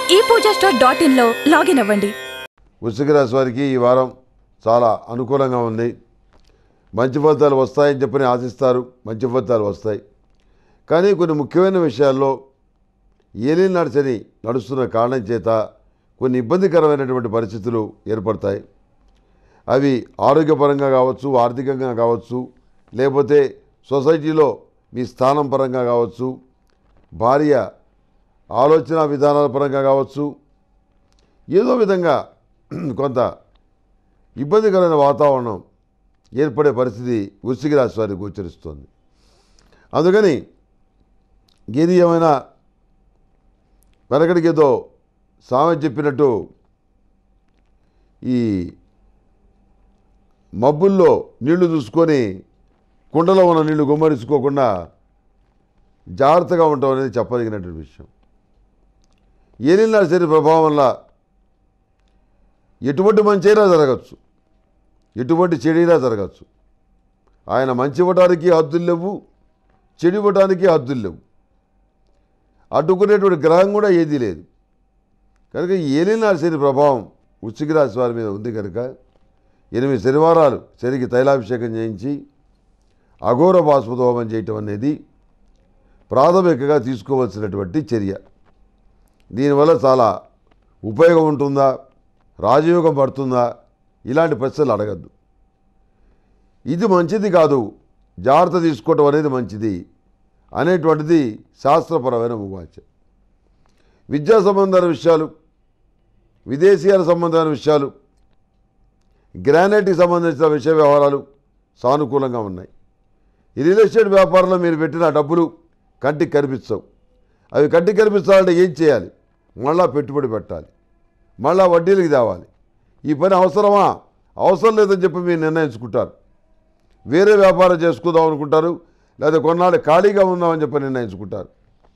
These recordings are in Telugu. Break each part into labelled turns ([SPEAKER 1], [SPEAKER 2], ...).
[SPEAKER 1] ఈ పూజా స్టోర్ డాట్ ఇన్లో లాగిన్ అవ్వండి
[SPEAKER 2] వృశ్చిక రాశి వారికి ఈ వారం చాలా అనుకూలంగా ఉంది మంచి ఫలితాలు వస్తాయని చెప్పని ఆశిస్తారు మంచి ఫలితాలు వస్తాయి కానీ కొన్ని ముఖ్యమైన విషయాల్లో ఏలిన నడిచని నడుస్తున్న కారణం చేత కొన్ని ఇబ్బందికరమైనటువంటి పరిస్థితులు ఏర్పడతాయి అవి ఆరోగ్యపరంగా కావచ్చు ఆర్థికంగా కావచ్చు లేకపోతే సొసైటీలో మీ స్థానం పరంగా కావచ్చు భార్య ఆలోచన విధానాల పరంగా కావచ్చు ఏదో విధంగా కొంత ఇబ్బందికరమైన వాతావరణం ఏర్పడే పరిస్థితి వృశ్చిక రాశి వారికి గోచరిస్తుంది అందుకని ఏది ఏమైనా వెనకడికి ఏదో సామె చెప్పినట్టు ఈ మబ్బుల్లో నీళ్లు చూసుకొని కుండలో ఉన్న నీళ్లు గుమ్మరించుకోకుండా జాగ్రత్తగా ఉండటం అనేది చెప్పదగినటువంటి విషయం ఏలిన శని ప్రభావం వల్ల ఎటువంటి మంచైనా జరగచ్చు ఎటువంటి చెడైనా జరగచ్చు ఆయన మంచి ఇవ్వడానికి హద్దులు లేవు చెడు ఇవ్వడానికి హద్దులు లేవు అడ్డుకునేటువంటి గ్రహం కూడా ఏదీ లేదు కనుక ఈ ఏలిన శని ప్రభావం వృశ్చిక రాశి వారి మీద ఉంది కనుక ఎనిమిది శనివారాలు శనికి తైలాభిషేకం చేయించి అఘోర బాస్పద హోమం చేయటం అనేది ప్రాథమికంగా తీసుకోవాల్సినటువంటి చర్య దీనివల్ల చాలా ఉపయోగం ఉంటుందా రాజయోగం పడుతుందా ఇలాంటి ప్రశ్నలు అడగద్దు ఇది మంచిది కాదు జాగ్రత్త తీసుకోవటం అనేది మంచిది అనేటువంటిది శాస్త్రపరమైన ఉవాచ విద్యా సంబంధాల విషయాలు విదేశీయాల సంబంధమైన విషయాలు గ్రానైట్కి సంబంధించిన విషయ వ్యవహారాలు సానుకూలంగా ఉన్నాయి ఈ రియల్ ఎస్టేట్ వ్యాపారంలో మీరు పెట్టిన డబ్బులు కంటికి కనిపించవు అవి కంటికి కనిపించాలంటే ఏం చేయాలి మళ్ళా పెట్టుబడి పెట్టాలి మళ్ళా వడ్డీలకి తేవాలి ఈ పని అవసరమా అవసరం లేదని చెప్పి మీరు నిర్ణయించుకుంటారు వేరే వ్యాపారం చేసుకుందాం అనుకుంటారు లేదా కొన్నాళ్ళు ఖాళీగా ఉందామని చెప్పి నిర్ణయించుకుంటారు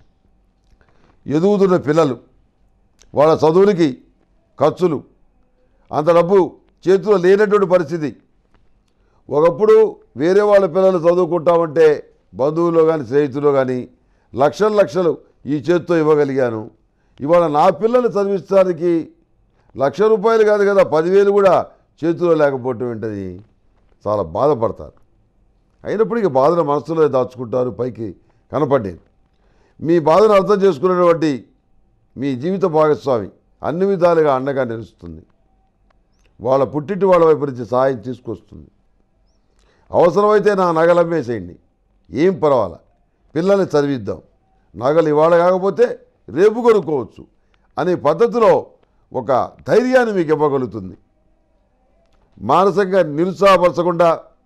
[SPEAKER 2] ఎదుగుతున్న పిల్లలు వాళ్ళ చదువులకి ఖర్చులు అంత డబ్బు చేతిలో లేనటువంటి పరిస్థితి ఒకప్పుడు వేరే వాళ్ళ పిల్లలు చదువుకుంటామంటే బంధువుల్లో కానీ స్నేహితుల్లో కానీ లక్షలు లక్షలు ఈ చేతితో ఇవ్వగలిగాను ఇవాళ నా పిల్లల్ని చదివించడానికి లక్ష రూపాయలు కాదు కదా పదివేలు కూడా చేతిలో లేకపోవటం ఏంటని చాలా బాధపడతారు అయినప్పటికీ బాధను మనసులో దాచుకుంటారు పైకి కనపడేది మీ బాధను అర్థం చేసుకునేటువంటి మీ జీవిత భాగస్వామి అన్ని విధాలుగా అండగా నిలుస్తుంది వాళ్ళ పుట్టింటి వాళ్ళ వైపు నుంచి సహాయం తీసుకొస్తుంది అవసరమైతే నా నగలు అమ్మేసేయండి ఏం పర్వాలా పిల్లల్ని చదివిద్దాం నగలు ఇవాళ కాకపోతే రేపు కొనుక్కోవచ్చు అనే పద్ధతిలో ఒక ధైర్యాన్ని మీకు ఇవ్వగలుగుతుంది మానసికంగా నిరుత్సాహపరచకుండా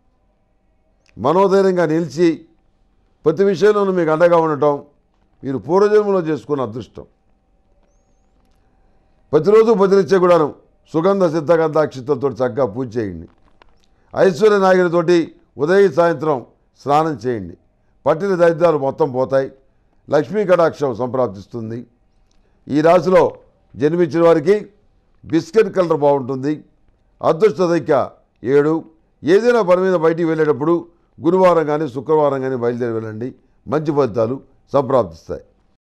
[SPEAKER 2] మనోధైర్యంగా నిలిచి ప్రతి విషయంలోనూ మీకు అండగా ఉండటం మీరు పూర్వజన్మలో చేసుకున్న అదృష్టం ప్రతిరోజు ప్రతినిత్య కూడాను సుగంధ సిద్ధగంధాక్షితలతో చక్కగా పూజ చేయండి ఐశ్వర్య నాగిరితోటి ఉదయం సాయంత్రం స్నానం చేయండి పట్టిన దరిద్రాలు మొత్తం పోతాయి లక్ష్మీ కటాక్షం సంప్రాప్తిస్తుంది ఈ రాశిలో జన్మించిన వారికి బిస్కెట్ కలర్ బాగుంటుంది అదృష్ట సంఖ్య ఏడు ఏదైనా పని మీద బయటికి వెళ్ళేటప్పుడు గురువారం కానీ శుక్రవారం కానీ బయలుదేరి వెళ్ళండి మంచి ఫలితాలు సంప్రాప్తిస్తాయి